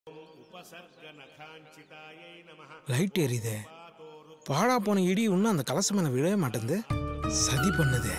Light எரியுதே பாழா போன இடி இன்னும் அந்த கலசம் மேல விழவே மாட்டேங்குது சதி பண்ணுதே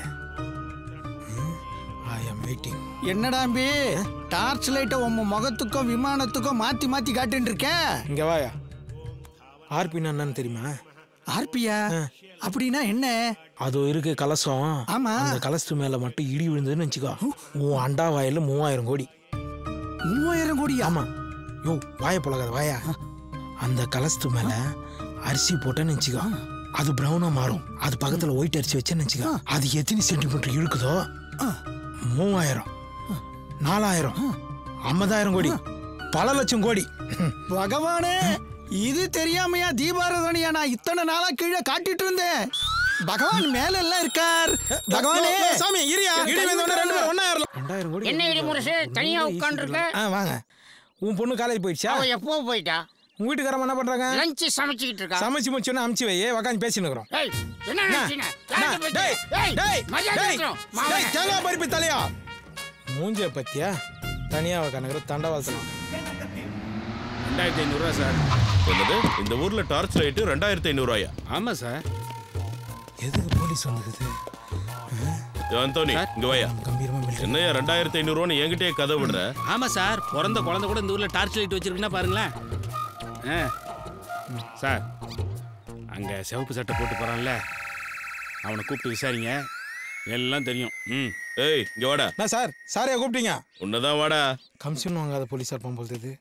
ஐ எம் வெயிட்டிங் என்னடாம்பி டார்ச் லைட்டை உன் முகத்துக்கும் விமானத்துக்கும் மாத்தி மாத்தி காட்டின்னு இருக்க இங்க வாயா ஆர்பின்னா என்னன்னு தெரியுமா ஆர்பியா அப்படின்னா என்ன அது இருக்கு கலசம் ஆமா. அந்த கலசத்து மேல மட்டும் இடி விழுந்ததுன்னு வச்சுக்கோ உன் அண்டா வாயில மூவாயிரம் கோடி மூவாயிரம் கோடியா ஆமா யோ வாய பழகாத வாயா அந்த கலசத்து மேல அரிசி போட்டேன்னு வச்சுக்கோ அது பிரவுனா மாறும் அது பக்கத்துல ஒயிட் அரிசி வச்சேன்னு வச்சுக்கோ அது எத்தனை சென்டிமீட்டர் இழுக்குதோ மூவாயிரம் நாலாயிரம் ஐம்பதாயிரம் கோடி பல லட்சம் கோடி பகவானே இது தெரியாமையா தீபாரதனையா நான் இத்தனை நாளா கீழே காட்டிட்டு இருந்தேன் பகவான் மேல எல்லாம் இருக்கார் பகவானே சாமி இரியா இடி வந்தவன ரெண்டு பேரும் ஒண்ணா ஏறலாம் ரெண்டாயிரம் கோடி என்ன இடி முரசு தனியா உட்காந்துருக்க ஆ வாங்க உன் பொண்ணு காலேஜ் போயிடுச்சா அவ எப்போ போயிட்டா உங்க வீட்டுக்காரமா என்ன பண்றாங்க லஞ்ச் சமைச்சுக்கிட்டு இருக்கா சமைச்சு முடிச்சோன்னு அமுச்சு வை உக்காந்து பேசின்னு இருக்கிறோம் ஏய் என்ன அண்ணா, நினைச்சீங்க அண்ணா, யார்கிட்ட பேசுற? டேய், ஏய், டேய், மரியாதை டேய், இருக்கணும். டேய், மாவனே. தேங்காய் பருப்பு தலையா மூஞ்ச பத்தியா தனியா உக்காந்துக்கிற தண்டவாளத்தலாம் ரெண்டாயிரத்தி ஐநூறுரூவா சார் என்னது இந்த ஊர்ல டார்ச் லைட்டு ரெண்டாயிரத்தி ஐநூறுவாயா ஆமாம் சார் எதுக்கு போலீஸ் வந்துக்குது அந்தோனி இங்க வாயா கம்பீரமா மிலிட்டரி என்னையா ரெண்டாயிரத்தி ஐநூறுவான்னு என்கிட்டயே கதை விடுற ஆமாம் சார் பிறந்த குழந்தை கூட இந்த ஊரில் டார்ச் லைட் வச்சிருக்குன்னா பாருங்களேன் ஆ சார் அங்கே சிவப்பு சட்டை போட்டு போகிறான்ல அவனை கூப்பிட்டு விசாரிங்க எல்லாம் தெரியும் ம் ஏய் இங்க வாடா நான் சார் சாரையா கூப்பிட்டீங்க உன்னதான் வாடா கமிஷன் வாங்காத போலீஸார் இருப்பான் போல தெரியுது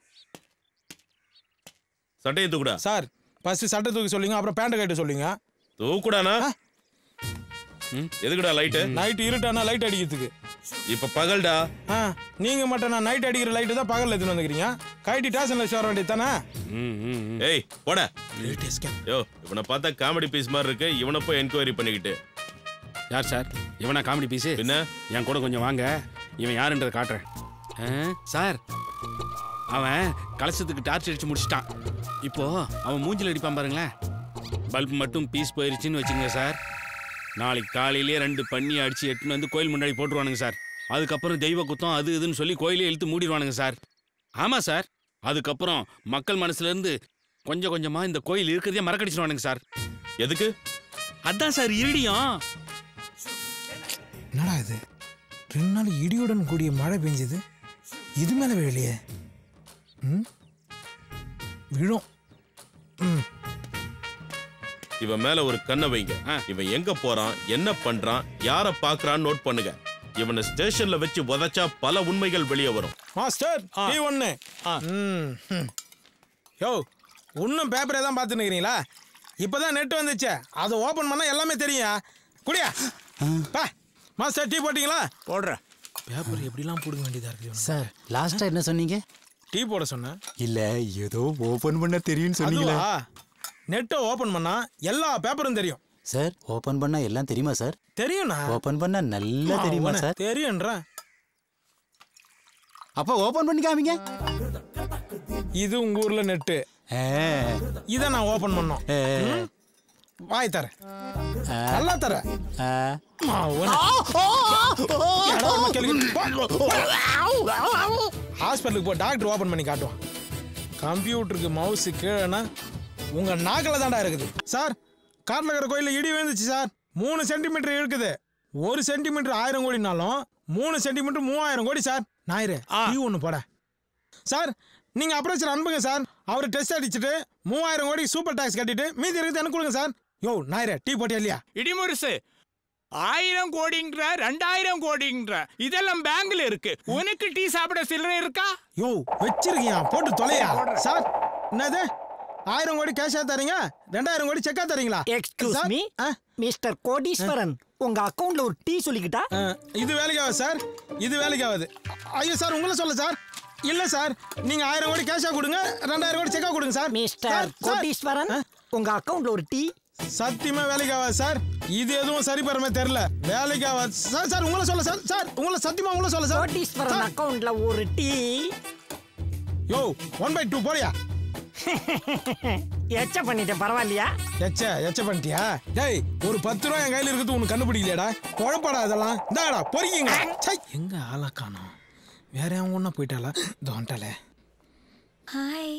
சட்டையை தூக்குடா சார் ஃபர்ஸ்ட் சட்டை தூக்கி சொல்லுங்க அப்புறம் பேண்ட் கட்ட சொல்லுங்க தூக்குடானா எதுக்குடா லைட்டு நைட் இருட்டானா லைட் அடிக்கிறதுக்கு இப்ப பகல்டா ஆ நீங்க மட்டும் நான் நைட் அடிக்கிற லைட்டு தான் பகல்ல எடுத்துன்னு வந்துக்கிறீங்க கைட்டி ஸ்டேஷன்ல வர வேண்டியது தானே ம் ம் ம். ஏய் போடா லேட்டஸ்ட் ஸ்கேன் யோ இவனை பார்த்தா காமெடி பீஸ் மாதிரி இருக்கு இவனை போய் என்கொயரி பண்ணிக்கிட்டு யார் சார் இவனா காமெடி பீஸு என்ன என் கூட கொஞ்சம் வாங்க இவன் யாருன்றதை காட்டுறேன் ஆ, சார் அவன் கலசத்துக்கு டார்ச் அடிச்சு முடிச்சிட்டான் இப்போ அவன் மூஞ்சில் அடிப்பான் பாருங்களேன் பல்ப் மட்டும் பீஸ் போயிருச்சுன்னு வச்சுங்க சார் நாளைக்கு காலையிலே ரெண்டு பண்ணி அடிச்சு எட்டுன்னு வந்து கோயில் முன்னாடி போட்டுருவானுங்க சார் அதுக்கப்புறம் தெய்வ குத்தம் அது இதுன்னு சொல்லி கோயிலே இழுத்து மூடிடுவானுங்க சார் ஆமாம் சார் அதுக்கப்புறம் மக்கள் மனசுல இருந்து கொஞ்சம் கொஞ்சமாக இந்த கோயில் இருக்கிறதே மறக்கடிச்சிடுவானுங்க சார் எதுக்கு அதான் சார் இருடியும் என்னடா இது ரெண்டு நாள் இடியுடன் கூடிய மழை பெஞ்சது இது மேல விழலையே ம் விழும் ம் இவன் மேல ஒரு கண்ணை வைங்க ஆ. இவன் எங்க போறான் என்ன பண்றான் யார பாக்குறான்னு நோட் பண்ணுங்க இவனை ஸ்டேஷன்ல வச்சு உதைச்சா பல உண்மைகள் வெளியே வரும் மாஸ்டர் டீ ஒன்று ம் ம். யோ இன்னும் பேப்பரே தான் பார்த்துன்னு இருக்கிறீங்களா இப்போதான் நெட் வந்துச்சே அதை ஓப்பன் பண்ணால் எல்லாமே தெரியும் குடியா பா மாஸ்டர் டீ போட்டிங்களா போடுறேன் பேப்பர் எப்படிலாம் போடுங்க வேண்டியதாக இருக்குது சார் லாஸ்டா என்ன சொன்னீங்க டீ போட சொன்னேன் இல்ல ஏதோ ஓபன் பண்ண தெரியும்னு அதுவா நெட்டை ஓப்பன் பண்ணா எல்லா பேப்பரும் தெரியும் சார் ஓபன் பண்ணா எல்லாம் தெரியுமா சார் தெரியும்ண்ணா ஓபன் பண்ணா நல்லா தெரியுமா அவன சார் தெரியும்ன்றேன் அப்ப ஓபன் பண்ணி காமிங்க இது உங்க ஊர்ல நெட்டு ஆ, இதை நான் ஓப்பன் பண்ணோம் ஆ, ம்? வாய் தரேன் நல்லா தரேன் ஆ. ஹாஸ்பிட்டலுக்கு போ டாக்டர் ஓபன் பண்ணி காட்டுவான் கம்ப்யூட்டருக்கு மவுஸ் கீழேனா உங்க நாக்கில் தான்டா இருக்குது சார் காட்டில் இருக்கிற கோயிலில் இடி விழுந்துச்சு சார் மூணு சென்டிமீட்டர் இருக்குது ஒரு சென்டிமீட்டர் ஆயிரம் கோடினாலும் மூணு சென்டிமீட்டர் மூவாயிரம் கோடி சார் ஞாயிறு டீ ஒன்று போட சார் நீங்க அப்ரோச்சர் அனுப்புங்க சார் அவர் டெஸ்ட் அடிச்சுட்டு மூவாயிரம் கோடி சூப்பர் டாக்ஸ் கட்டிட்டு மீதி இருக்குது எனக்கு கொடுங்க சார் யோ ஞாயிறு டீ போட்டியா இல்லையா இடிமுரசு ஆயிரம் கோடின்ற ரெண்டாயிரம் கோடின்ற இதெல்லாம் பேங்க்ல இருக்கு உனக்கு டீ சாப்பிட சில்லறை இருக்கா யோ வச்சிருக்கியா போட்டு தொலையா சார் என்னது ஆயிரம் கோடி கேஷா தரீங்க ரெண்டாயிரம் கோடி செக்கா தரீங்களா எக்ஸ்கியூஸ் சார், மீ ஆ, மிஸ்டர் கோடீஸ்வரன் உங்க அக்கவுண்ட்ல ஒரு டீ சொல்லிக்கிட்டா ஆ, இது வேலைக்கு ஆகுது சார் இது வேலைக்கு ஆகுது ஐயோ சார் உங்களை சொல்ல சார் இல்ல சார் நீங்க ஆயிரம் கோடி கேஷா கொடுங்க ரெண்டாயிரம் கோடி செக்கா கொடுங்க சார் மிஸ்டர் சார், சார். கோடீஸ்வரன் உங்க அக்கவுண்ட்ல ஒரு டீ சத்தியமா வேலைக்கு ஆகாது சார் இது எதுவும் சரி பெறமே தெரியல வேலைக்கு ஆகாது சார் சார் உங்களை சொல்ல சார் சார் உங்களை சத்தியமா உங்களை சொல்ல சார் கோடீஸ்வரன் சார், அக்கவுண்ட்ல ஒரு டீ யோ ஒன் பை டூ போறியா எச்ச பண்ணிட்டேன் பரவாயில்லையா எச்ச எச்ச பண்ணிட்டியா டேய் ஒரு பத்து ரூபா என் கையில இருக்குது உனக்கு கண்டுபிடிக்கலையாடா குழப்படா இதெல்லாம் இந்தாடா பொறிக்கிங்க சை எங்க ஆளா காணோம் வேற அவங்க ஒன்றா போயிட்டாளா தோண்டாலே ஹாய்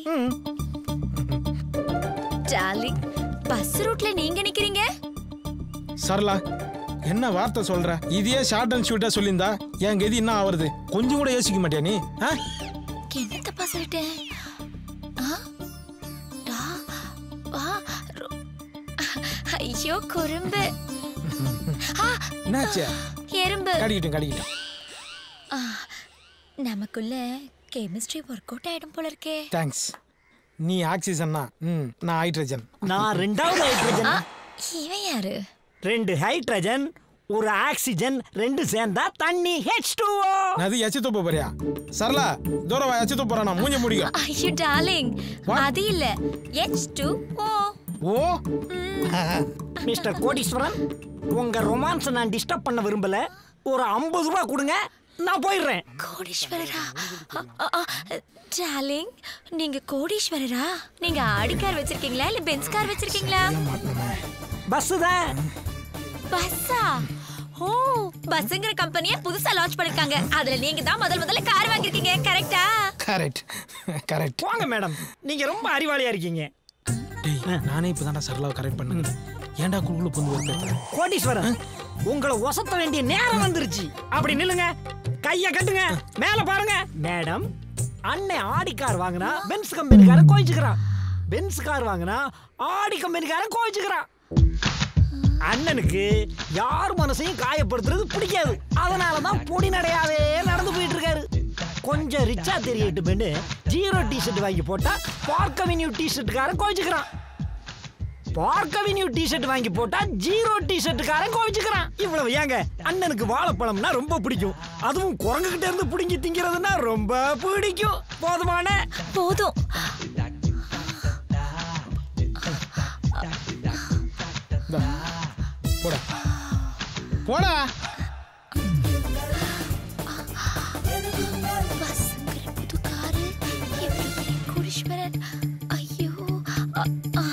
டார்லிங் பஸ் ரூட்ல நீங்க நிக்கிறீங்க சரளா என்ன வார்த்தை சொல்ற இதையே ஷார்ட் அண்ட் ஸ்வீட்டா சொல்லியிருந்தா என் கதி என்ன ஆவறது கொஞ்சம் கூட யோசிக்க மாட்டியா நீ ஆ? என்ன தப்பா சொல்லிட்டேன் ஆ? டா, வா, ரொ- ஐயோ குறும்பு ஆ, என்னாச்சு எறும்பு கடிக்கிட்டேன் கடிக்கிட்டேன் ஆ, நமக்குள்ள கெமிஸ்ட்ரி ஒர்க் அவுட் ஆயிடும் போல இருக்கே தேங்க்ஸ் நீ ஆக்சிஜன்னா ம் நான் ஹைட்ரஜன் நான் ரெண்டாவது ஹைட்ரஜன் ஆ, இவன் யாரு ரெண்டு ஹைட்ரஜன் ஒரு ஆக்சிஜன் ரெண்டு சேர்ந்தா தண்ணி ஹெச் டூ அது எச்சு துப்ப போறியா சரளா தூரம் வா எச்சு துப்புறா நான் மூஞ்ச முடியும் ஐயோ டார்லிங் அது இல்ல எச் டூ ஓ ஓ மிஸ்டர் கோடீஸ்வரன் உங்க ரொமான்ஸ் நான் டிஸ்டர்ப் பண்ண விரும்பல ஒரு ஐம்பது ரூபா கொடுங்க நான் போயிடுறேன் கோடீஸ்வரரா டார்லிங் நீங்க கோடீஸ்வரரா நீங்க ஆடி கார் வச்சிருக்கீங்களா இல்ல பென்ஸ் கார் வச்சிருக்கீங்களா பஸ் தான் பஸ்ஸா ஓ பஸ்ங்கிற கம்பெனியை புதுசா லான்ச் பண்ணிருக்காங்க அதுல நீங்க தான் முதல் முதல்ல கார் வாங்கிருக்கீங்க கரெக்டா கரெக்ட் கரெக்ட் போங்க மேடம் நீங்க ரொம்ப அறிவாளியா இருக்கீங்க டேய் நானே இப்பதான்டா சரளாவை கரெக்ட் பண்ணுங்க ஏன்டா குழுக்குள்ள புந்து வைப்பேன் கோடீஸ்வரன் உங்களை ஒசத்த வேண்டிய நேரம் வந்துருச்சு அப்படி நில்லுங்க கைய கட்டுங்க மேல பாருங்க மேடம் அண்ணன் ஆடி கார் வாங்கினா பென்ஸ் கம்பெனிக்காரன் கோவிச்சுக்கிறான் பென்ஸ் கார் வாங்கினா ஆடி கம்பெனிக்காரன் கோவிச்சுக்கிறான் அண்ணனுக்கு யார் மனசையும் காயப்படுத்துறது பிடிக்காது அதனால தான் பொடி நடையாவே நடந்து போயிட்டு இருக்காரு கொஞ்சம் ரிச்சா தெரியட்டுமென்னு ஜீரோ டிஷர்ட் வாங்கி போட்டா பார்க் அவென்யூ டிஷர்ட்டுக்காரன் கோவிச்சுக்கிறான் பார்க் அவென்யூ டிஷர்ட் வாங்கி போட்டா ஜீரோ டிஷர்ட்டுக்காரன் கோவிச்சுக்கிறான் இவ்வளவு ஏங்க அண்ணனுக்கு வாழைப்பழம்னா ரொம்ப பிடிக்கும் அதுவும் குரங்குகிட்ட இருந்து பிடுங்கி திங்கிறதுனா ரொம்ப பிடிக்கும் போதுமான போதும் இந்தா, போடா போடா பஸ்ங்கிற புது காரு எவ்வளவு பெரிய கோடீஸ்வரன் ஐயோ அ, ஆ.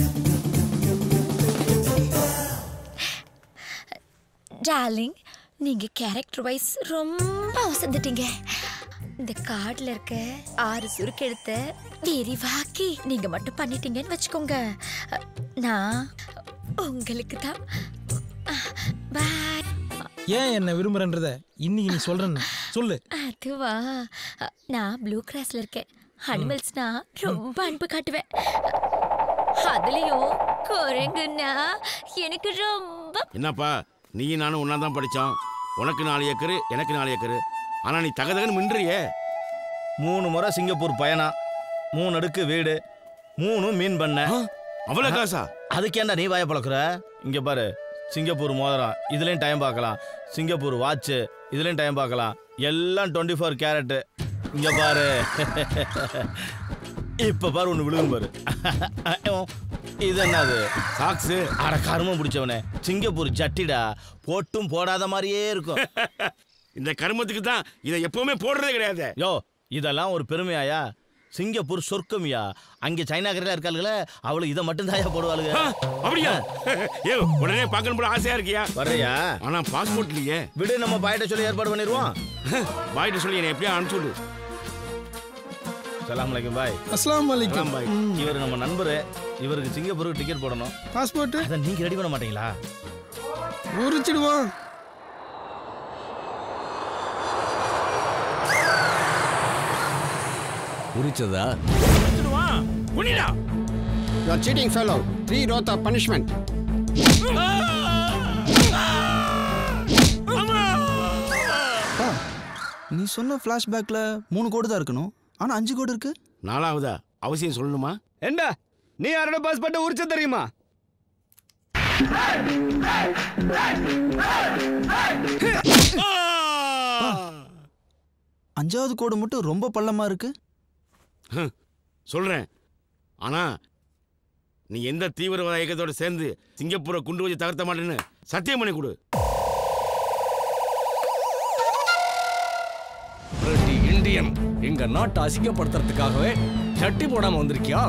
டார்லிங் நீங்க கேரக்டர் வைஸ் ரொம்ப வசந்துட்டீங்க இந்த கார்டுல இருக்க ஆறு சுருக்கு எடுத்த விரிவாக்கி நீங்க மட்டும் பண்ணிட்டீங்கன்னு வச்சுக்கோங்க நான் உங்களுக்கு தான் பாய் ஏன் என்ன விரும்புறன்றத இன்னைக்கு நீ சொல்றேன்னு சொல்லு அதுவா நான் ப்ளூ கிராஸ்ல இருக்கேன் அனிமல்ஸ்னா ரொம்ப அன்பு காட்டுவேன் அதுலயும் குரங்குன்னா எனக்கு ரொம்ப என்னப்பா நீ நானும் ஒன்றா தான் படித்தோம் உனக்கு நாலு ஏக்கரு எனக்கு நாலு ஏக்கரு ஆனால் நீ தகதகன்னு மின்றியே மூணு முறை சிங்கப்பூர் பயணம் மூணு அடுக்கு வீடு மூணு மீன் பண்ண அவ்வளோ காசா அதுக்கேண்டா நீ வாய பழக்கிற இங்க பாரு சிங்கப்பூர் மோதிரம் இதுலயும் டைம் பார்க்கலாம் சிங்கப்பூர் வாட்ச் இதுலயும் டைம் பார்க்கலாம் எல்லாம் டுவெண்ட்டி ஃபோர் கேரட்டு இங்க பாரு இப்ப பாரு ஒண்ணு விழுகும் பாரு இது என்னது சாக்ஸு அட கருமம் பிடிச்சவனே சிங்கப்பூர் ஜட்டிடா போட்டும் போடாத மாதிரியே இருக்கும் இந்த கருமத்துக்கு தான் இதை எப்பவுமே போடுறதே கிடையாது யோ இதெல்லாம் ஒரு பெருமையாயா சிங்கப்பூர் சொர்க்கமியா அங்கே சைனாக்காரெல்லாம் இருக்காளுங்களே அவளுக்கு இதை மட்டும் தாயா போடுவாளுங்க ஆ, அப்படியா ஏ உடனே பார்க்கணும் போல ஆசையா இருக்கியா வர்றியா ஆனா பாஸ்போர்ட் இல்லையே விடு நம்ம பாயிட்ட சொல்லி ஏற்பாடு பண்ணிடுவோம் பாய்கிட்ட சொல்லி என்னை எப்படியா அனுப்பிச்சு விடு சலாம் அலைக்கும் பாய் அஸ்லாம் வலைக்கும் சலாம் பாய் இவர் நம்ம நண்பரு இவருக்கு சிங்கப்பூருக்கு டிக்கெட் போடணும் பாஸ்போர்ட் அதை நீங்க ரெடி பண்ண மாட்டீங்களா உரிச்சிடுவோம் உரிச்சதா புனிடா You are cheating fellow. Three rota punishment. நீ சொன்ன ஃப்ளாஷ்பேக்ல மூணு கோடு தான் இருக்கணும் ஆனா அஞ்சு கோடு இருக்கு நாலாவதா அவசியம் சொல்லணுமா என்ன நீ யாரோட பாஸ் பண்ண உரிச்ச தெரியுமா அஞ்சாவது கோடு மட்டும் ரொம்ப பள்ளமா இருக்கு சொல்றேன் ஆனா நீ எந்த தீவிரவாத இயக்கத்தோட சேர்ந்து சிங்கப்பூரை குண்டு வச்சு தகர்த்த மாட்டேன்னு சத்தியம் பண்ணி கொடு ரெட்டி இந்தியன் எங்க நாட்டை அசிங்கப்படுத்துறதுக்காகவே சட்டி போடாம வந்திருக்கியா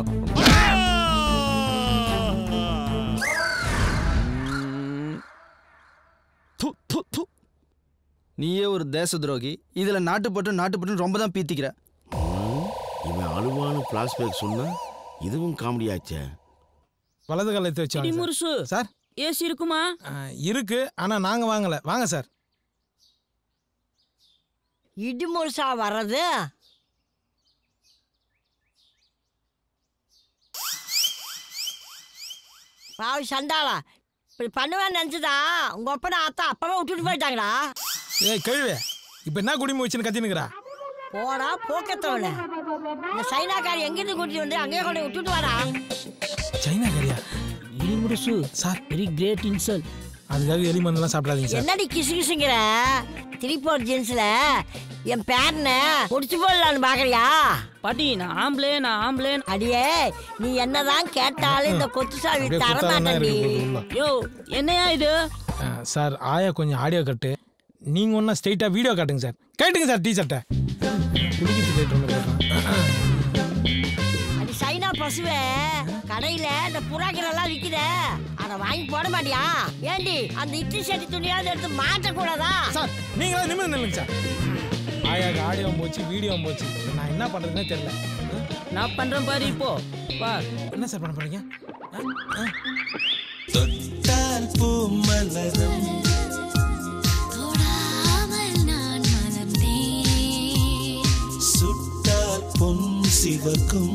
து, து, து. நீயே ஒரு தேச துரோகி இதுல நாட்டுப்பட்டு நாட்டுப்பட்டு ரொம்ப தான் பீத்திக்கிற இவன் வலுவான பிளாஷ்பேக் சொன்னா இதுவும் காமெடி ஆச்சே வலது கால எடுத்து வச்சு முருசு சார் ஏசி இருக்குமா இருக்கு ஆனா நாங்க வாங்கல வாங்க சார் இடிமுழுசா வர்றது பாவி சண்டாளா இப்படி பண்ணுவேன்னு நினச்சதா உங்க அப்பா அத்தா அப்பவே விட்டுட்டு போயிட்டாங்களா ஏய் கேள்வி இப்ப என்ன குடிமை வச்சுன்னு கத்தினுக்குறா போடா போக்கத்தவன இந்த சைனாக்காரி எங்கிருந்து கூட்டிட்டு வந்து அங்கேயே கொண்டு விட்டுட்டு வரா சைனா கறியா முருசு சார் வெரி கிரேட் இன்சல் அதுக்காக எலி மருந்தெல்லாம் சாப்பிடாதீங்க சார் என்னடி கிசு கிசுங்கிற த்ரீ ஃபோர் ஜீன்ஸ்ல என் பேரனை முடிச்சு போடலான்னு பாக்குறியா பாட்டி நான் ஆம்பளே நான் ஆம்பளே அடியே நீ என்னதான் கேட்டாலும் இந்த கொத்து சாவி அப்படியே தர குத்தாதானே மாட்டேன்டி இருக்கு உள்ள. யோ என்னையா இது ஆ, சார் ஆயா கொஞ்சம் ஆடியோ கட்டு நீங்க ஒன்றா ஸ்ட்ரெயிட்டாக வீடியோ காட்டுங்க சார் கேட்டுங்க சார் டீ ஷர்ட்டை குடிக்கிறது கேட்டு அடி சைனா பசுவே கடையில இந்த புறாக்கள் எல்லாம் விக்குத அத வாங்கி போட மாட்டியா ஏண்டி அந்த இட்லி சட்டி துணியாவது எடுத்து மாட்டக்கூடாதா சார் நீங்களா நிமிர்ந்து நில்லுங்க சார் ஆயாக்கு ஆடியோ போச்சு வீடியோ போச்சு நான் என்ன பண்றதுன்னே தெரியல நான் பண்றேன் பாரு இப்போ வா என்ன சார் பண்ண போறீங்க தொட்டால் பூ மலரும் சுட்டால் பொன் சிவக்கும்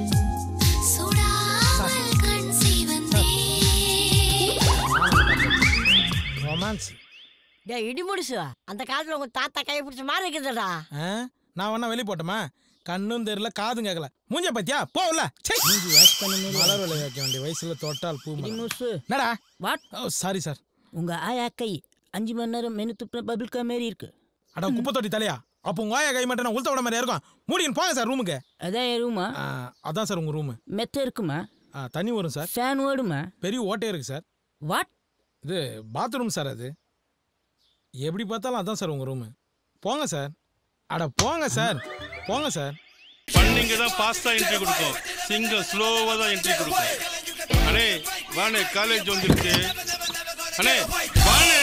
ரொமான்ஸ் டேய் இடி முடிசு அந்த காலத்துல உங்க தாத்தா கை பிடிச்ச மாதிரி இருக்குதுடா நான் வேணா வெளியே போட்டோமா கண்ணும் தெரியல காதும் கேட்கல மூஞ்ச பத்தியா போகல மூஞ்சி வாஷ் பண்ண மலர் விளை வைக்க வேண்டிய வயசுல தொட்டால் பூ மலர். முருசு என்னடா வாட் ஓ சாரி சார் உங்க ஆயா கை அஞ்சு மணி நேரம் மெனு துப்புன பபிள் கா மாரி இருக்கு அட குப்பை தொட்டி தலையா அப்போ உங்க ஆயா கை மட்டும் நான் உளுத்த விட மாதிரி இருக்கும் மூடின்னு போங்க சார் ரூமுக்கு அதான் என் ரூமா அதான் சார் உங்க ரூமு மெத்த இருக்குமா தண்ணி வரும் சார் ஃபேன் ஓடுமா பெரிய ஓட்டே இருக்கு சார் வாட் இது பாத்ரூம் சார் அது எப்படி பார்த்தாலும் அதான் சார் உங்க ரூமு போங்க சார் அட போங்க சார் போங்க சார் பண்ணிங்க தான் ஃபாஸ்டா என்ட்ரி கொடுக்கும் சிங்கம் ஸ்லோவா தான் என்ட்ரி கொடுக்கும் அண்ணே வாணே காலேஜ் வந்துருச்சு அண்ணே வாணே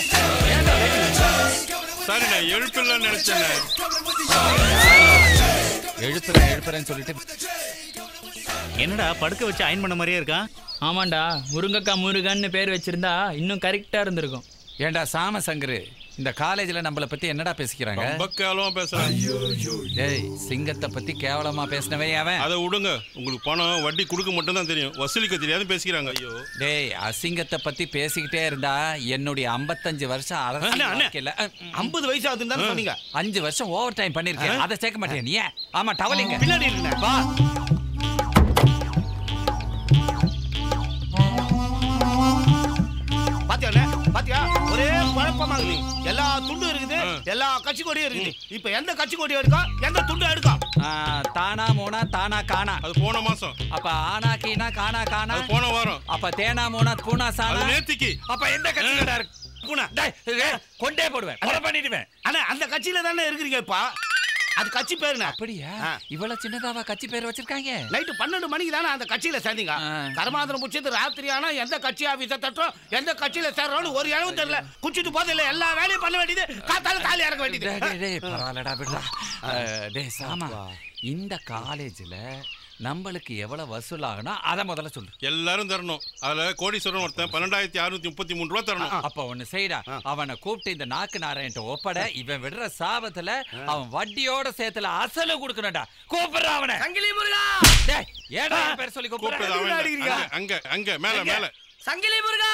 சாரி நான் எழுப்பிடலாம்னு நினைச்சேன் எழுப்புறேன் எழுப்புறேன்னு சொல்லிட்டு என்னடா படுக்க வச்சு அயன் பண்ண மாதிரியே இருக்கா ஆமாண்டா முருங்கக்கா முருகன்னு பேர் வச்சிருந்தா இன்னும் கரெக்டா இருந்திருக்கும் ஏண்டா சாம சங்கரு இந்த காலேஜ்ல நம்மள பத்தி என்னடா பேசிக்கிறாங்க ரொம்ப கேவலமா பேசுறேன் டேய் சிங்கத்தை பத்தி கேவலமா பேசினவே அவன் அதை விடுங்க உங்களுக்கு பணம் வட்டி கொடுக்க மட்டும் தான் தெரியும் வசூலிக்க தெரியாது பேசிக்கிறாங்க ஐயோ டேய் அசிங்கத்தை பத்தி பேசிக்கிட்டே இருந்தா என்னுடைய 55 வருஷம் அரசியல் அண்ணே, அண்ணே. வாழ்க்கையில, அஹ், 50 வயசு ஆகுதுன்னு தானே சொன்னீங்க? அஞ்சு வருஷம் ஓவர் டைம் பண்ணிருக்கேன் அதை சேர்க்க மாட்டேன் நீ ஏன்? ஆமா டவலிங்க பின்னாடி இருக்குண்ணே. வா பாத்தியா பாத்தியா ஒரே குழப்பமாகுது எல்லா துண்டும் இருக்குது எல்லா கட்சி கொடியும் இருக்குது இப்ப எந்த கட்சி கொடி எடுக்கும் எந்த துண்டு எடுக்கும் ஆ, தானா மோனா தானா காணா அது போன மாசம் அப்ப ஆனா கீனா கானா கானா அது போன வாரம் அப்ப தேனா மோனா பூனா சானா அது நேத்திக்கு அப்ப எந்த கட்சியிலடா இருக்கு பூனா டேய், டேய், கொண்டே போடுவேன் கொலை பண்ணிடுவேன் அண்ணா அந்த கட்சியில தானே இருக்கிறீங்க இப்ப அது கட்சி பேருண்ணே அப்படியா இவ்வளவு சின்னதாவா கட்சி பேர் வச்சிருக்காங்க நைட்டு பன்னெண்டு மணிக்கு தானே அந்த கட்சியில சேர்ந்தீங்க கர்மாந்திரம் முடிச்சது ராத்திரி ஆனா எந்த கட்சி ஆபீஸ தட்டோம் எந்த கட்சியில சேர்றோம்னு ஒரு இளவும் தெரியல குச்சிட்டு போது இல்ல எல்லா வேலையும் பண்ண வேண்டியது காத்தாலும் காலி இறங்க டேய், டேய், வேண்டியது டேய், பரவாயில்லடா விடுறா அஹ், டேய் சாமா இந்த காலேஜ்ல நம்மளுக்கு எவ்வளவு வசூல் ஆகணும் அதை முதல்ல சொல்லு எல்லாரும் தரணும் அதுல கோடீஸ்வரன் ஒருத்தன் பன்னெண்டாயிரத்தி அறுநூத்தி முப்பத்தி மூணு ரூபா தரணும் அப்ப ஒண்ணு செய்டா அவனை கூப்பிட்டு இந்த நாக்கு நாராயண்ட ஒப்பட இவன் விடுற சாபத்துல அவன் வட்டியோட சேர்த்துல அசலு கொடுக்கணும்டா கூப்பிடுற அவனை சங்கிலி முருகா டேய் ஏடா என் பேர் சொல்லி கூப்பிடுறது அவன் கூப்பிடுற இல்ல. அங்க அங்க அங்க மேல மேல சங்கிலி முருகா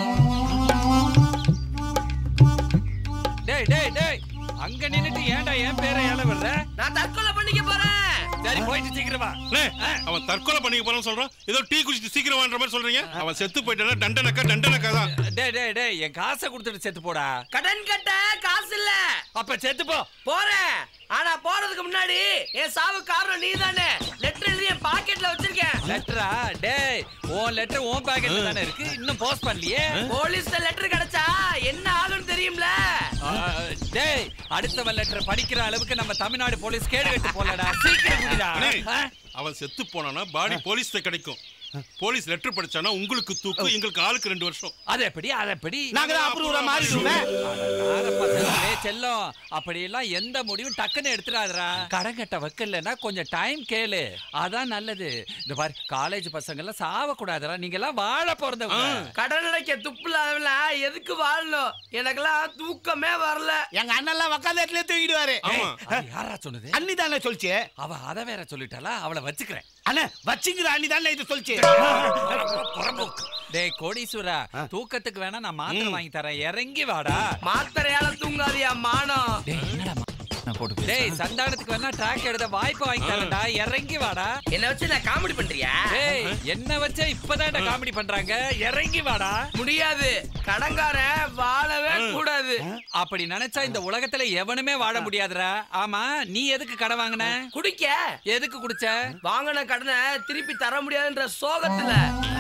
டேய் டேய் டேய் அங்க நின்னுட்டு ஏன்டா என் பேரை ஏல விடுற நான் தற்கொலை பண்ணிக்க போறேன் சரி போயிட்டு சீக்கிரமா அண்ணே, அவன் தற்கொலை பண்ணிக்க போறான்னு சொல்றான் ஏதோ டீ குடிச்சிட்டு சீக்கிரம் வான்ற மாதிரி சொல்றீங்க அவன் செத்து போயிட்டானா தண்டனக்கா தண்டனக்கா தான் டேய் டேய் டேய் என் காசை கொடுத்துட்டு செத்து போடா கடன் கட்ட காசு இல்ல அப்ப செத்து போ போறேன் ஆனா போறதுக்கு முன்னாடி என் சாவு காரணம் நீதானே லெட்டர் எழுதி என் பாக்கெட்ல வச்சிருக்கேன் லெட்டரா டேய் உன் லெட்டர் உன் பாக்கெட்ல தானே இருக்கு இன்னும் போஸ்ட் பண்ணலையே போலீஸ்ல லெட்டர் கிடைச்சா என்ன ஆகும்னு தெரியும்ல ஆ, டேய் அடுத்தவன் லெட்டர் படிக்கிற அளவுக்கு நம்ம தமிழ்நாடு போலீஸ் கேடு கட்டு போலடா சீக்கிரம் குடிடா அண்ணே, அவன் செத்து போனானா பாடி போலீஸ்ல கிடைக்கும் போலீஸ் லெட்டர் படிச்சானா உங்களுக்கு தூக்கு எங்களுக்கு ஆளுக்கு ரெண்டு வருஷம் அது எப்படி அது எப்படி நாங்க தான் approve மாறிடுவோமே. பசங்களே செல்லம் அப்படி எல்லாம் எந்த முடிவும் டக்குன்னு எடுத்துடாதடா கடன் கட்ட வைக்கலன்னா கொஞ்சம் டைம் கேளு அதான் நல்லது இந்த பாரு காலேஜ் பசங்க எல்லாம் சாவ கூடாதுடா நீங்க எல்லாம் வாழ போறதவங்க கடன் அடைக்க துப்பு இல்லாதவன எதுக்கு வாழணும் எனக்கெல்லாம் தூக்கமே வரல எங்க அண்ணெல்லாம் உக்காந்த இடத்துல தூங்கிடுவாரு யாரா சொன்னது அண்ணி தானே சொல்லிச்சு அவ அத வேற சொல்லிட்டாளா அவளை வச்சுக்கிறேன் அண்ணே வச்சுக்கிற அண்ணி தானே இது சொல்லிச்சு புறம்போக்கு. டேய் கோடீஸ்வரா தூக்கத்துக்கு வேணா நான் மாத்திரை வாங்கி தரேன் இறங்கி வாடா மாத்திரையால தூங்காதியா மானம் டேய் சந்தானத்துக்கு வேணா ட்ராக் எடுத்த வாய்ப்பு வாங்கி தரேன்டா இறங்கி வாடா என்ன வச்சு நான் காமெடி பண்றியா டேய் என்ன வச்சே இப்பதான் காமெடி பண்றாங்க இறங்கி வாடா முடியாது கடங்காரன் வாழவே கூடாது அப்படி நினைச்சா இந்த உலகத்துல எவனுமே வாழ முடியாதுடா ஆமா நீ எதுக்கு கடன் வாங்கின குடிக்க எதுக்கு குடிச்ச வாங்கின கடனை திருப்பி தர முடியாதுன்ற சோகத்துல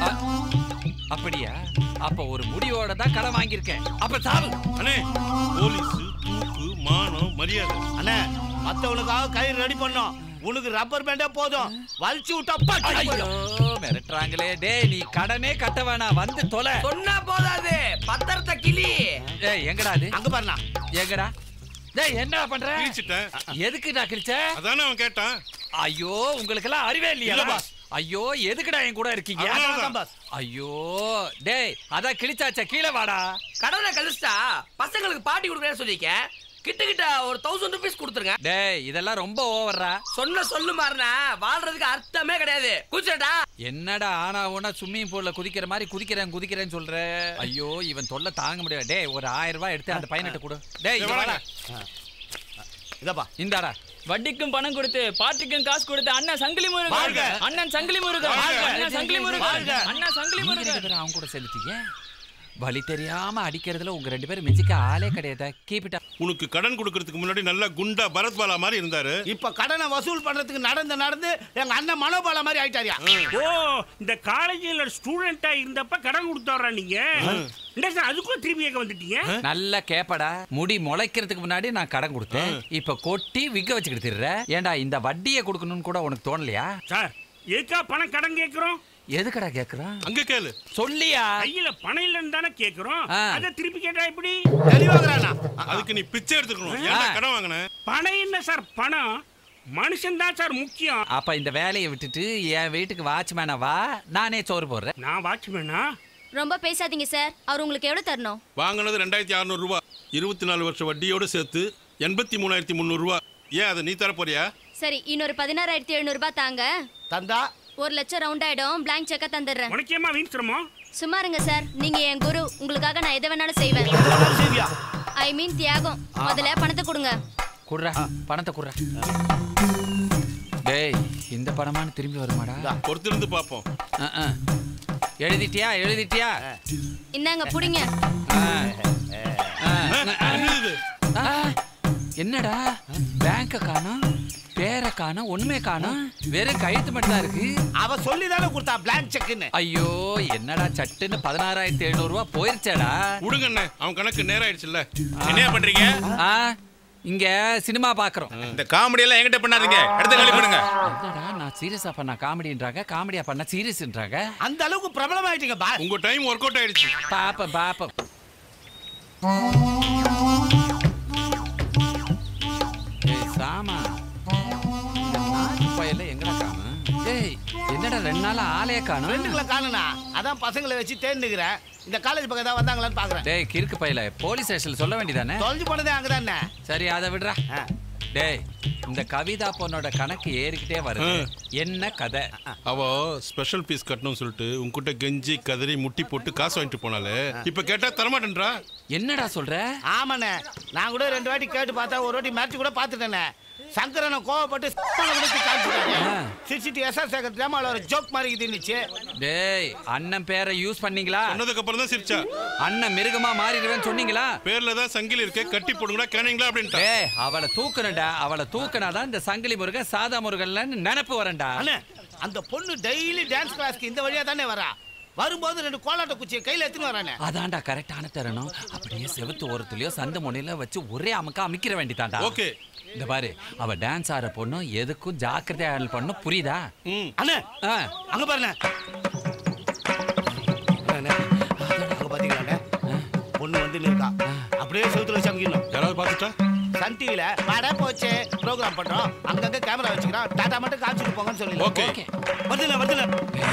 அப்படியா அப்ப ஒரு முடிவோட தான் கடன் வாங்கியிருக்கேன் அப்ப சாவு அண்ணே போலீஸ் தூக்கு மானம் மரியாதை அண்ணே மத்தவனுக்காக கயிறு ரெடி பண்ணோம் உனக்கு ரப்பர் பேண்டே போதும் வலிச்சு விட்டா பட்டு ஐயோ மிரட்டுறாங்களே டேய் நீ கடனே கட்ட வேணாம் வந்து தொலை சொன்னா போதாது பத்திரத்தை கிளி ஏய் எங்கடா அது அங்க பாருண்ணா எங்கடா டேய் என்ன பண்ற கிழிச்சிட்டேன் எதுக்கு நான் கிழிச்ச அதானே அவன் கேட்டான் ஐயோ உங்களுக்கு எல்லாம் அறிவே இல்லையா இல்ல boss. ஐயோ எதுக்குடா என் கூட இருக்கீங்க அதனாலதான் boss. ஐயோ டேய் அதான் கிழிச்சாச்சா கீழே வாடா கடனை கழிச்சிட்டா பசங்களுக்கு பாட்டி கொடுக்குறேன்னு சொல்லிக்க கிட்ட கிட்ட ஒரு தௌசண்ட் ருபீஸ் கொடுத்துருங்க டேய் இதெல்லாம் ரொம்ப ஓவர்ரா சொன்ன சொல்லு மாறினா வாழ்றதுக்கு அர்த்தமே கிடையாது குச்சிடா என்னடா ஆனா ஓனா ஸ்விம்மிங் பூல்ல குதிக்கிற மாதிரி குதிக்கிறேன் குதிக்கிறேன்னு சொல்ற ஐயோ இவன் தொல்லை தாங்க முடியாது டேய் ஒரு ஆயிரம் ரூபாய் எடுத்து அந்த பையன்கிட்ட கொடு டேய் இங்க வாடா இதப்பா இந்தாடா வட்டிக்கும் பணம் கொடுத்து பார்ட்டிக்கும் காசு கொடுத்து அண்ணன் சங்கிலி வாழ்க. முருகன் அண்ணன் சங்கிலி முருகன் வாழ்க. அண்ணன் சங்கிலி முருகன் வாழ்க. அண்ணன் சங்கிலி நீங்க முருகன் ரெண்டு பேரும் அவங்க கூட சேர்ந்துட்டீங்க வழி தெரியாம அடிக்கிறதுல உங்க ரெண்டு பேரும் மிஞ்சிக்க ஆளே கிடையாது கீப் இட் உனக்கு கடன் கொடுக்கறதுக்கு முன்னாடி நல்லா குண்டா பரத் பாலா மாதிரி இருந்தாரு இப்ப கடனை வசூல் பண்றதுக்கு நடந்து நடந்து எங்க அண்ணன் மனோபால மாதிரி ஆயிட்டாரியா ஓ இந்த காலேஜில் ஸ்டூடெண்டா இருந்தப்ப கடன் கொடுத்தாரா நீங்க என்ன சார் அதுக்கும் திரும்பி கேட்க வந்துட்டீங்க நல்லா கேப்படா முடி முளைக்கிறதுக்கு முன்னாடி நான் கடன் கொடுத்தேன் இப்ப கொட்டி விக்க வச்சுக்கிட்டு திர்ற ஏன்டா இந்த வட்டியை கொடுக்கணும்னு கூட உனக்கு தோணலையா சார் எதுக்கா பணம் கடன் கேட்கிறோம் எதுக்கடா கேக்குறான் அங்க கேளு சொல்லியா கையில பணம் இல்லைன்னு தானே கேட்கிறோம் ஆ. அதை திருப்பி கேட்டா எப்படி அதுக்கு நீ பிச்சை எடுத்துக்கணும் ஏன்டா கடன் வாங்கின பணம் என்ன சார் பணம் மனுஷன் தான் சார் முக்கியம் அப்ப இந்த வேலையை விட்டுட்டு என் வீட்டுக்கு வாட்ச்மேனா வா நானே சோறு போடுறேன் நான் வாட்ச்மேனா ரொம்ப பேசாதீங்க சார் அவர் உங்களுக்கு எவ்வளவு தரணும் வாங்கினது ரெண்டாயிரத்தி அறுநூறு ரூபா இருபத்தி நாலு வருஷம் வட்டியோட சேர்த்து எண்பத்தி மூணாயிரத்தி முந்நூறு ரூபா ஏன் அதை நீ தர போறியா சரி இன்னொரு பதினாறாயிரத்தி எழுநூறு ரூபாய் தாங்க தந்தா ஒரு லட்சம் ரவுண்ட் ஆயிடும் blank செக்க தந்துடுறேன் உனக்கு ஏமா வீண் சிரமம் சும்மா இருங்க சார் நீங்க என் குரு உங்களுக்காக நான் எதை வேணாலும் செய்வேன் ஐ மீன் தியாகம் முதல்ல பணத்தை கொடுங்க குடுறா பணத்தை குடுறா டேய் இந்த பணமானு திரும்பி வருமாடா பொறுத்திருந்து பார்ப்போம் அஹ், அஹ். எழுதிட்டியா எழுதிட்டியா இந்தாங்க புடிங்க ஆ, என்னடா பேங்க காணோம் பேரை காணோம் ஒண்ணுமே காணோம் வெறும் கழுத்து மட்டும் தான் இருக்கு அவ சொல்லி தானே கொடுத்தா பிளாங்க் செக்குன்னு ஐயோ என்னடா சட்டுன்னு பதினாறாயிரத்தி எழுநூறு ரூபாய் போயிருச்சேடா விடுங்க அண்ணே அவன் கணக்கு நேரம் ஆயிடுச்சுல்ல என்ன பண்றீங்க ஆ இங்க சினிமா பாக்குறோம் இந்த காமெடி எல்லாம் என்கிட்ட பண்ணாதீங்க இடத்த காலி பண்ணுங்க என்னடா நான் சீரியஸா பண்ண காமெடின்றாங்க காமெடியா பண்ண சீரியஸ்ன்றாங்க அந்த அளவுக்கு பிரபலம் ஆயிட்டீங்க பா உங்க டைம் ஒர்க் அவுட் ஆயிடுச்சு பாப்ப பாப்ப ஏய் சாமா இந்த நாட்டு பயல எங்கடா காணோம் ஏய் என்னடா ரெண்டு நாளா ஆளே காணோம் ஃப்ரெண்டுகளை காணுனா அதான் பசங்களை வச்சு தேர்ந்துக்கிறேன் இந்த காலேஜ் பக்கம் தான் வந்தாங்களான்னு பாக்குறேன் டேய் கிறுக்கு பையல போலீஸ் ஸ்டேஷன்ல சொல்ல வேண்டியதானே தொலைஞ்சு போனதே அங்கதானே சரி அதை விடுறா டேய் இந்த கவிதா பொண்ணோட கணக்கு ஏறிக்கிட்டே வருது என்ன கதை அவ ஸ்பெஷல் பீஸ் கட்டணும்னு சொல்லிட்டு உன்கிட்ட கெஞ்சி கதறி முட்டி போட்டு காசு வாங்கிட்டு போனாலே இப்ப கேட்டா தரமாட்டேன்றா என்னடா சொல்ற ஆமாண்ணே நான் கூட ரெண்டு வாட்டி கேட்டு பார்த்தா ஒரு வாட்டி மேட்ச் கூட பார்த்துட்டேனே சங்கரனை கோவப்பட்டு சத்தனை விடுத்து காமிச்சிட்டாங்க சிரிச்சிட்டு எஸ்ஆர் சேகர் ஜமால ஒரு ஜோக் மாதிரி இது இருந்துச்சு டேய் அண்ணன் பேரை யூஸ் பண்ணீங்களா சொன்னதுக்கு அப்புறம் தான் சிரிச்சா அண்ணன் மிருகமா மாறிடுவேன்னு சொன்னீங்களா பேர்ல தான் சங்கிலி இருக்கு கட்டி போடுங்கடா கேனீங்களா அப்படின்ட்டு டேய் அவளை தூக்கணும்டா அவளை தூக்குனாதான் இந்த சங்கிலி முருகன் சாதா முருகன்லன்னு நினைப்பு வரேன்டா அண்ணே அந்த பொண்ணு டெய்லி டான்ஸ் கிளாஸ்க்கு இந்த வழியா தானே வரா வரும்போது ரெண்டு கோலாட்ட குச்சியை கையில எடுத்துன்னு வரானே அதான்டா கரெக்டான தருணம் அப்படியே செவுத்து ஓரத்துலயோ சந்த முனையில வச்சு ஒரே அமுக்கா அமைக்கிற வேண்டியதான்டா ஓகே இந்த பாரு அவ டான்ஸ் ஆடுற பொண்ணும் எதுக்கும் ஜாக்கிரதையா ஹேண்டில் பண்ணும் புரியுதா அண்ணே ஆ அங்க பாருண்ணே பொண்ணு வந்து நிற்கா அப்படியே செவுத்துல வச்சு அமுக்கிடணும் யாராவது பார்த்துட்டா சன் டிவில வட போச்சு ப்ரோக்ராம் பண்றோம் அங்கங்க கேமரா வச்சுக்கிறோம் டாடா மட்டும் காமிச்சிட்டு போங்கன்னு சொல்லி ஓகே வந்துல வந்துல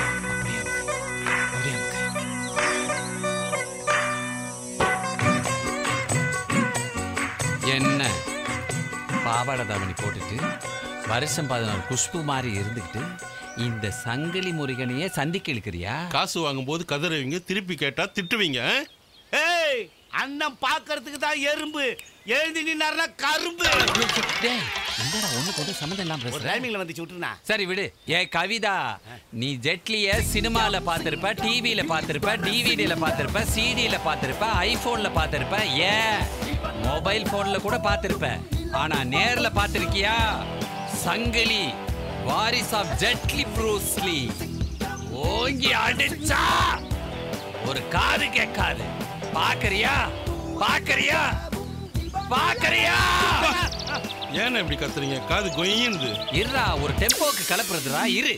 என்ன பாவாடை தாவணி போட்டுட்டு வருஷம் பதினாறு குஷ்பு மாதிரி இருந்துக்கிட்டு இந்த சங்கிலி முருகனையே சந்திக்க இழுக்கிறியா காசு வாங்கும்போது கதறுவீங்க திருப்பி கேட்டா திட்டுவீங்க ஆ? ஏய் அண்ணன் பாக்குறதுக்கு தான் எறும்பு எழுதி நின்னாருன்னா கரும்பு டேய், என்னடா ஒண்ணு கொண்டு சம்மந்தம் இல்லாம ஒரு பேசுற டைமிங்ல வந்துச்சு விட்டுருண்ணா சரி விடு ஏ கவிதா நீ ஜெட்லிய சினிமால பார்த்திருப்ப டிவில பார்த்திருப்ப டிவிடில பார்த்திருப்ப சிடில பார்த்திருப்ப ஐபோன்ல பார்த்திருப்ப ஏன் மொபைல் போன்ல கூட பார்த்திருப்ப ஆனா நேர்ல பார்த்திருக்கியா சங்கிலி வாரிஸ் ஆஃப் ஜெட்லி ப்ரூஸ்லி ஓங்கி அடிச்சா ஒரு காது கேட்காது பாக்கறியா பாக்கறியா பாக்கறியா ஏன் இப்படி கத்துறீங்க காது கொய்யுது இருடா ஒரு டெம்போக்கு கலப்புறதுடா இரு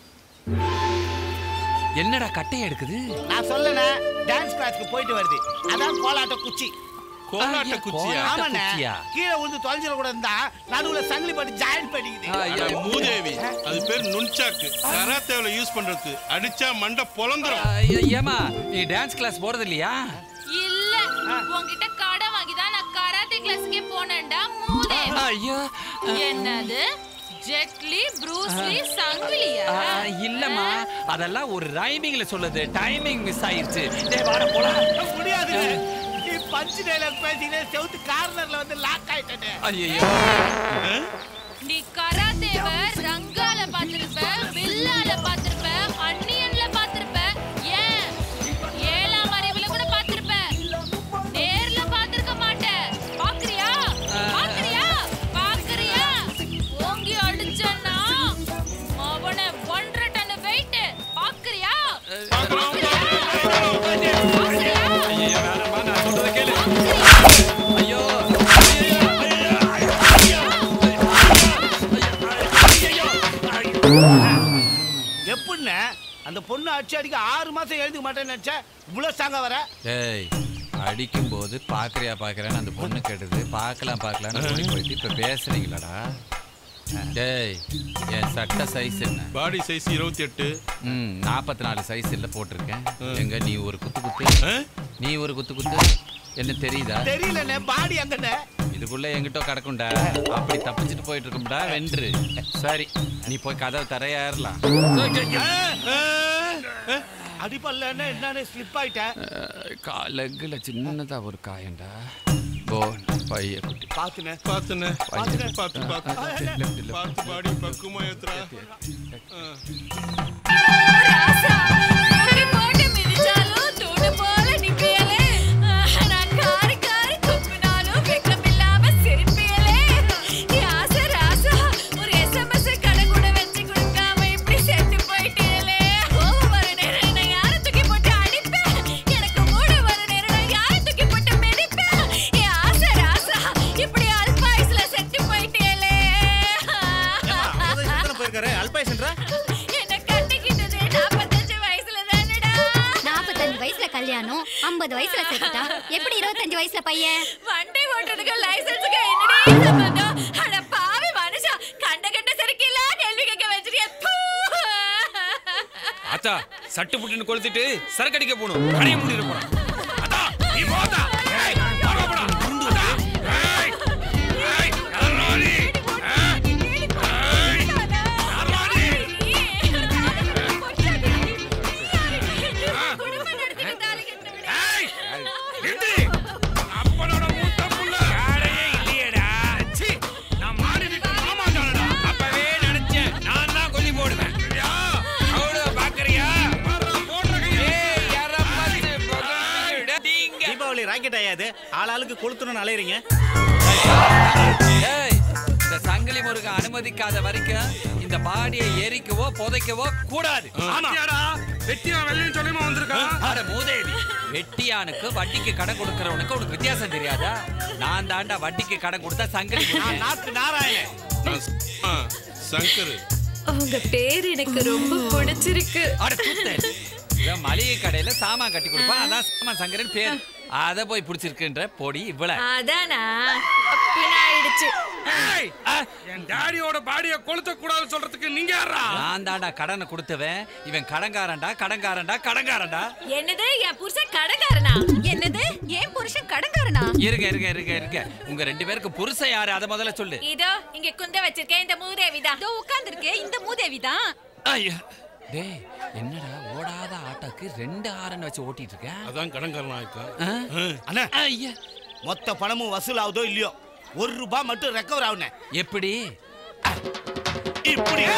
என்னடா கட்டையை எடுக்குது நான் சொல்லல டான்ஸ் கிளாஸ்க்கு போயிட்டு வருது அதான் கோலாட்ட குச்சி கோலாட்ட குச்சியா? ஆமாண்ணே குச்சியா? கீழே விழுந்து தொலைஞ்சிட கூட இருந்தா நடுவுல சங்கிலி போட்டு ஜாயின் அட பண்ணிக்குது மூதேவி அது பேர் நுண்சாக்கு கராத்தேவில் யூஸ் பண்றது அடிச்சா மண்டை பொழந்துரும் ஐயா, ஏம்மா நீ டான்ஸ் கிளாஸ் போறது இல்லையா இல்ல உன்கிட்ட கடை வாங்கி தான் நான் கராத்தே கிளாஸ்க்கே போனேன்டா மூதே ஐயோ என்னது ஜெட்லி ப்ரூஸ்லி சங்கிலியா ஆ, இல்லம்மா அதெல்லாம் ஒரு ரைமிங்ல சொல்லுது டைமிங் மிஸ் ஆயிருச்சு டேய் வாடா போலாம் முடியாது நீ பஞ்சு டைலாக் பேசிக்கிட்டே செவுத்து கார்னர்ல வந்து லாக் ஆயிட்டே ஐயோ நீ கராத்தேவ ரங்கால பாத்திருப்ப பில்லால பாத்திருப்ப அன்னியன்ல பாத்திருப்ப ஏன் ஏழாம் அறிவுல கூட பாத்திருப்ப நேர்ல பாத்திருக்க மாட்ட பாக்குறியா பாக்குறியா பாக்குறியா ஓங்கி அடிச்சனா அவனை ஒன்றரை டன் வெயிட் பாக்குறியா ஐயோ எப்படிண்ணே அந்த பொண்ணு அடிச்சு அடிக்க ஆறு மாசம் எழுதுக்க மாட்டேன்னு நினைச்சேன் இவ்வளவு சாங்க வர டேய் அடிக்கும் போது பாக்குறியா பாக்குறேன்னு அந்த பொண்ணு கேட்டது பார்க்கலாம் பார்க்கலான்னு ஓடி போயிட்டு இப்ப பேசுறீங்களாடா டேய் என் சட்ட சைஸ் என்ன பாடி சைஸ் இருபத்தி எட்டு ம் நாற்பத்தி நாலு சைஸ் இல்ல போட்டிருக்கேன் எங்க நீ ஒரு குத்து குத்து நீ ஒரு குத்து குத்து என்ன தெரியுதா தெரியலண்ணே பாடி அங்கண்ணே இதுக்குள்ள எங்கிட்ட கிடக்கும்டா அப்படி தப்பிச்சுட்டு போயிட்டு இருக்கும்டா வென்று சரி நீ போய் கதவை தரையாறலாம் அடிப்பல்லன்னு என்னன்னு ஸ்லிப் ஆயிட்டேன் லெக்கில் சின்னதா ஒரு காயண்டா போன் பைய குட்டி பாத்துனே பாத்துனே பாத்துனே. பார்த்து பார்த்து லெஃப்ட், லெஃப்ட். பார்த்து பாடி பக்குமா ஏத்துறா தூக்கி போட்டு மிதிச்சாலும் தூணு போல நிப்பியலே நான் காரி காரி துப்பினாலும் வெக்கமில்லாம சிரிப்பியலே ராசா ராசா ஒரு எஸ்எம்எஸ் கடை கூட வச்சு கொடுக்காம இப்படி செத்து போயிட்டேலே கோவம் வர நேரம் நான் யாரை தூக்கி போட்டு அடிப்பேன் எனக்கு மூடு வர நேரம் நான் யாரை தூக்கி போட்டு மிதிப்பேன் என் ஆசை ராசா இப்படி அல்பாயுஸ்ல செத்து போயிட்டேலே போயிருக்காரு அல்பாயசன்றா என்ன கட்டிக்கிட்டது நாற்பத்தஞ்சு வயசுல தானடா நாற்பத்தஞ்சு வயசுல கல்யாணம் ஐம்பது வயசுல செத்துட்டா எப்படி இருபத்தஞ்சு வயசுல பையன் வண்டி ஓட்டுறதுக்கு லைசென்ஸுக்கு என்னடி சம்பந்தம் அட பாவி மனுஷா கண்ட கண்ட சரிக்கில்லாம் கேள்வி கேட்க வச்சிருக்கிய ஆத்தா சட்டு புட்டுன்னு கொளுத்திட்டு சரக்கு அடிக்க போகணும் கடையை மூடிட்டு போறான் அத்தா நீ போதா ஏய் வாங்க போடா உருண்டுடா ஏய் ஏய் யாராடி அப்பனோட மூத்த புள்ள யாரையே இல்லையேடா ச்சீ நான் மாடு விட்டு மாமாண்டானடா அப்பவே நினைச்சேன் நான் தான் கொல்லி போடுவேன் யா அவ்வளோ பாக்குறியா ஏய் யாரா பார்த்து பகல் தீபாவளி ராக்கெட் ஆயாது ஆளாளுக்கு கொளுத்தணும்னு அலையறீங்க ஏய் இந்த சங்கிலி முருகன் அனுமதிக்காத வரைக்கும் இந்த பாடியை எரிக்கவோ புதைக்கவோ கூடாது ஆமாடா வெட்டியான் வெள்ளையும் சொல்லிமா வந்திருக்கான் அட மூதேவி வெட்டியானுக்கு வட்டிக்கு கடன் கொடுக்கறவனுக்கு உனக்கு வித்தியாசம் தெரியாதா நான் தாண்டா வட்டிக்கு கடன் கொடுத்தா சங்கிலி முருகன். நாக்கு நாராயணன் சங்கர் உங்க பேர் எனக்கு ரொம்ப பிடிச்சிருக்கு அட சுத்த இவன் மளிகை கடையில சாமான் கட்டி கொடுப்பான் அதான் சாமான் சங்கரன் பேர் அத போய் பிடிச்சிருக்குன்ற பொடி இவ்வள அதானா பின்ன ஆயிடுச்சு என் டாடியோட பாடிய கொளுத்த கூடாது சொல்றதுக்கு நீங்க யாரா நான் தான்டா கடனை கொடுத்தவன் இவன் கடங்காரன்டா கடங்காரன்டா கடங்காரன்டா என்னது என் புருஷன் கடங்காரனா என்னது என் புருஷன் கடங்காரனா இருங்க இருங்க இருங்க இருங்க உங்க ரெண்டு பேருக்கு புருஷன் யாரு அத முதல்ல சொல்லு இதோ இங்க குந்த வச்சிருக்கேன் இந்த மூதேவி தான் இதோ உட்கார்ந்திருக்கேன் இந்த மூதேவி தான் ஐயா டேய் என்னடா ஓடாத ஆட்டோக்கு ரெண்டு ஆரன் வச்சு ஓட்டிட்டு இருக்க அதான் கடன்காரன் ஆயிருக்கா அண்ணா ஐயா மொத்த பணமும் வசூல் ஆகுதோ இல்லையோ ஒரு ரூபாய் மட்டும் ரெக்கவர் ஆகுனே எப்படி இப்படி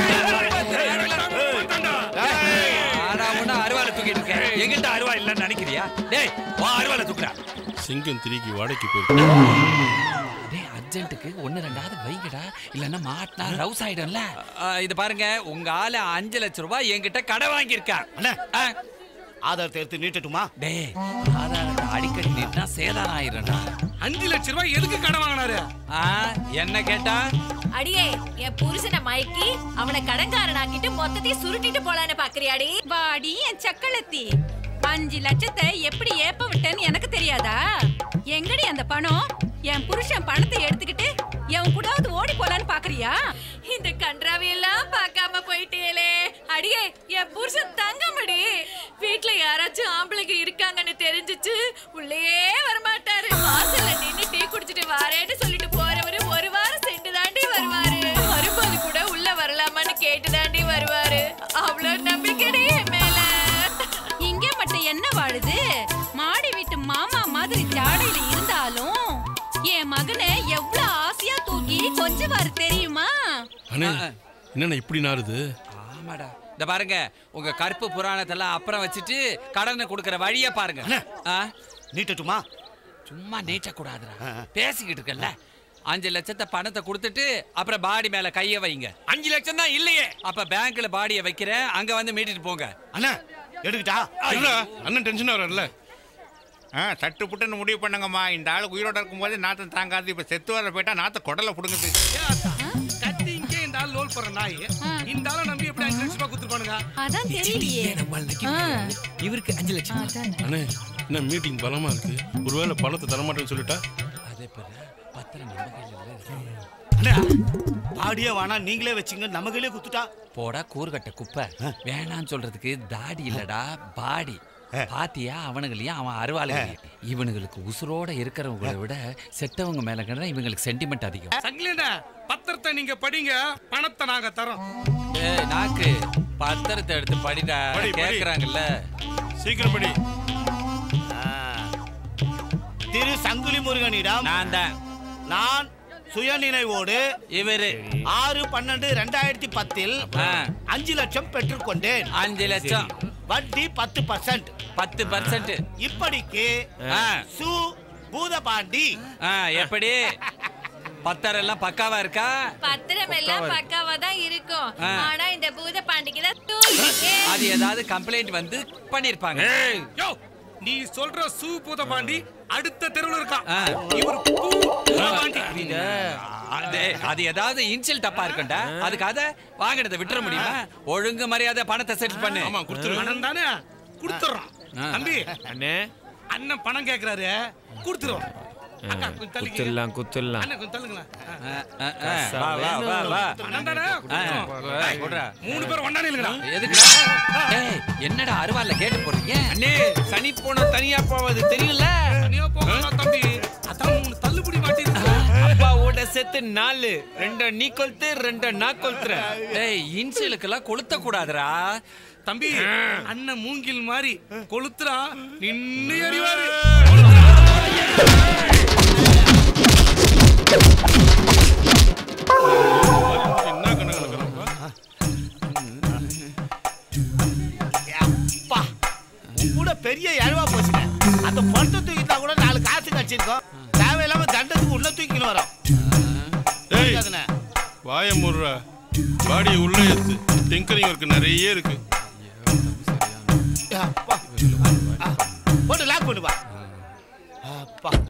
ஆனா ஒண்ணு அருவாலை தூக்கிட்டு இருக்கேன் எங்கிட்ட அருவா இல்லைன்னு நினைக்கிறியா டேய் வா அருவாலை தூக்குடா சிங்கம் திரிக்கு வாடகைக்கு போயிருக்கு டேய் அர்ஜென்ட்டுக்கு ஒன்னு ரெண்டாவது வைங்கடா இல்லன்னா மாட்டினா ரவுஸ் ஆயிடும்ல ஆ, இது பாருங்க உங்க ஆளு அஞ்சு லட்சம் ரூபாய் என்கிட்ட கடை வாங்கியிருக்கா ஆதாரத்தை எடுத்து நீட்டட்டுமா டேய் ஆதாரத்தை அடிக்கடி நீட்டினா சேதாரம் ஆயிரும்டா அஞ்சு லட்சம் ரூபாய் எதுக்கு கடன் வாங்கினாரு ஆ, என்ன கேட்டா அடியே என் புருஷனை மயக்கி அவனை கடன்காரனாக்கிட்டு மொத்தத்தையும் சுருட்டிட்டு போலான்னு பாக்குறியாடி வாடி என் சக்களத்தி அஞ்சு லட்சத்தை எப்படி ஏப்ப விட்டேன்னு எனக்கு தெரியாதா எங்கடி அந்த பணம் என் புருஷன் பணத்தை எடுத்துக்கிட்டு என் கூடாவது ஓடி போலான்னு பாக்குறியா இந்த கன்றாவி எல்லாம் பார்க்காம போயிட்டேலே அடியே என் புருஷன் தங்கமடி வீட்ல யாராச்சும் ஆம்பளைங்க இருக்காங்கன்னு தெரிஞ்சுச்சு உள்ளே வரமாட்டாரு வாசல்ல நின்னு டீ குடிச்சிட்டு வாரேன்னு சொல்லிட்டு போறவரு ஒரு வாரம் சென்று தாண்டி வருவாரு வரும்போது கூட உள்ள வரலாமான்னு கேட்டு தாண்டி வருவாரு அவ்வளவு நம்பிக்கைடி என் மேல இங்க மட்டும் என்ன வாழுது மாடி வீட்டு மாமா மாதிரி ஜாடையில இருந்தாலும் என் மகனை எவ்வளவு ஆசையா தூக்கி கொஞ்சவாரு தெரியுமா அண்ணே என்னண்ணே இப்படி நாருது ஆமாடா இந்த பாருங்க உங்க கருப்பு புராணத்தெல்லாம் அப்புறம் வச்சுட்டு கடனை கொடுக்கற வழிய பாருங்க ஆ? நீட்டட்டுமா சும்மா நீட்ட கூடாதுடா பேசிக்கிட்டு இருக்கல அஞ்சு லட்சத்தை பணத்தை கொடுத்துட்டு அப்புறம் பாடி மேல கைய வைங்க அஞ்சு லட்சம் தான் இல்லையே அப்ப பேங்க்ல பாடிய வைக்கிறேன் அங்க வந்து மீட்டிட்டு போங்க அண்ணா எடுக்கிட்டா இல்லடா, அண்ணன் டென்ஷன் ஆகிறார்ல ஆ சட்டு புட்டுன்னு முடிவு பண்ணுங்கம்மா இந்த ஆள் உயிரோட இருக்கும்போது நாத்தம் தாங்காது இப்ப செத்து வர போயிட்டா நாத்த குடல புடுங்குது கட்டி இங்கே இந்த ஆள் லோல் போற நாய் இந்த ஆளை நம்பி எப்படி அஞ்சு லட்சம் ரூபாய் கொடுத்துருப்பானுங்க அதான் தெரியலையே இவருக்கு அஞ்சு லட்சம் அண்ணே என்ன மீட்டிங் பலமா இருக்கு ஒருவேளை பணத்தை தரமாட்டேன்னு சொல்லிட்டா அதே பத்திரம் நம்ம கையில இல்ல. அண்ணா பாடியே வேணா நீங்களே வச்சுங்க நம்ம கையிலே குத்துட்டா போடா கூறுகட்ட குப்பை வேணான்னு சொல்றதுக்கு தாடி இல்லடா பாடி பாத்தியா அவனுங்களையும் அவன் அருவாளுங்க இவனுங்களுக்கு உசுரோட இருக்கிறவங்களை விட செத்தவங்க மேல கண்டா இவங்களுக்கு சென்டிமெண்ட் அதிகம் சங்கிலியண்ணா பத்திரத்தை நீங்க படிங்க பணத்தை நாங்க தரோம் ஏய் நாக்கு பத்திரத்தை எடுத்து படிடா படி, படி. கேக்குறாங்கல்ல சீக்கிரம் படி திரு சங்குலி முருகனிடம் நான் தான் நான் சுயநினைவோடு இவரு ஆறு பன்னெண்டு ரெண்டாயிரத்தி பத்தில் அஞ்சு லட்சம் பெற்றுக்கொண்டேன் அஞ்சு லட்சம் வட்டி பத்து பர்சன்ட் பத்து பர்சன்ட் இப்படிக்கு ஆ. சு பூதபாண்டி ஆ, எப்படி பத்தரம் எல்லாம் பக்காவா இருக்கா பத்திரம் எல்லாம் பக்காவா இருக்கு. பக்காவா தான் இருக்கும் ஆ. ஆனா இந்த பூத பாண்டிக்கு தான் தூக்கி அது ஏதாவது கம்ப்ளைண்ட் வந்து பண்ணிருப்பாங்க யோ நீ சொல்ற சூ பூத பாண்டி அடுத்த தெருவுல இருக்கான் ஆ. இவர் பூ பூத பாண்டி புரியுதா? அது அது ஏதாவது இன்சில் தப்பா இருக்கும்டா அதுக்கு அத வாங்கினதை விட்டுற முடியுமா ஒழுங்கு மரியாதை பணத்தை செட் பண்ணு ஆமா கொடுத்துரு பணம் தானே கொடுத்துறோம் ஆ. தம்பி அண்ணே அண்ணன் பணம் கேக்குறாரு கொடுத்துருவோம் அக்கா கொஞ்சம் தள்ளிக்க குத்துடலாம் குத்துடலாம் அண்ணன் கொஞ்சம் தள்ளுங்களேன் ஆ, ஆ, வா வா வா வா பணம் தானே ஆ, கொடுத்துருவோம். ஏய், கொடுடா. மூணு பேர் ஒண்ணா நில்லுங்கடா எதுக்குடா ஏய், என்னடா அருவாள்ல கேட்டு போறீங்க அண்ணே சனி போன தனியா போவது தெரியும்ல தனியா போகலாம் தம்பி அதான் மூணு தள்ளுபடி மாட்டிருக்கு அப்பாவோட செத்து நாலு ரெண்ட நீ கொளுத்து ரெண்ட நான் கொளுத்துறேன் ஏய் இன்சிலுக்கெல்லாம் கொளுத்த கூடாதுடா தம்பி அண்ணன் மூங்கில் மாதிரி கொளுத்துறா நின்னு எறிவாரு என்ன கணக்கு நடக்கிறப்ப அப்பா உன் கூட பெரிய இழவா போச்சுங்க அந்த பணத்தை தூக்கிட்டா கூட நாலு காசு கட்சிருக்கோம் தேவையில்லாம தண்டத்துக்கு உள்ள தூக்கின்னு வரோம் ஏய் புரியாதுண்ணே. வாய முடுற பாடியை உள்ள ஏத்து டிங்கரிங் ஒர்க் நிறைய இருக்கு அப்பா. ஆ, போட்டு லாக் பண்ணுப்பா அப்பா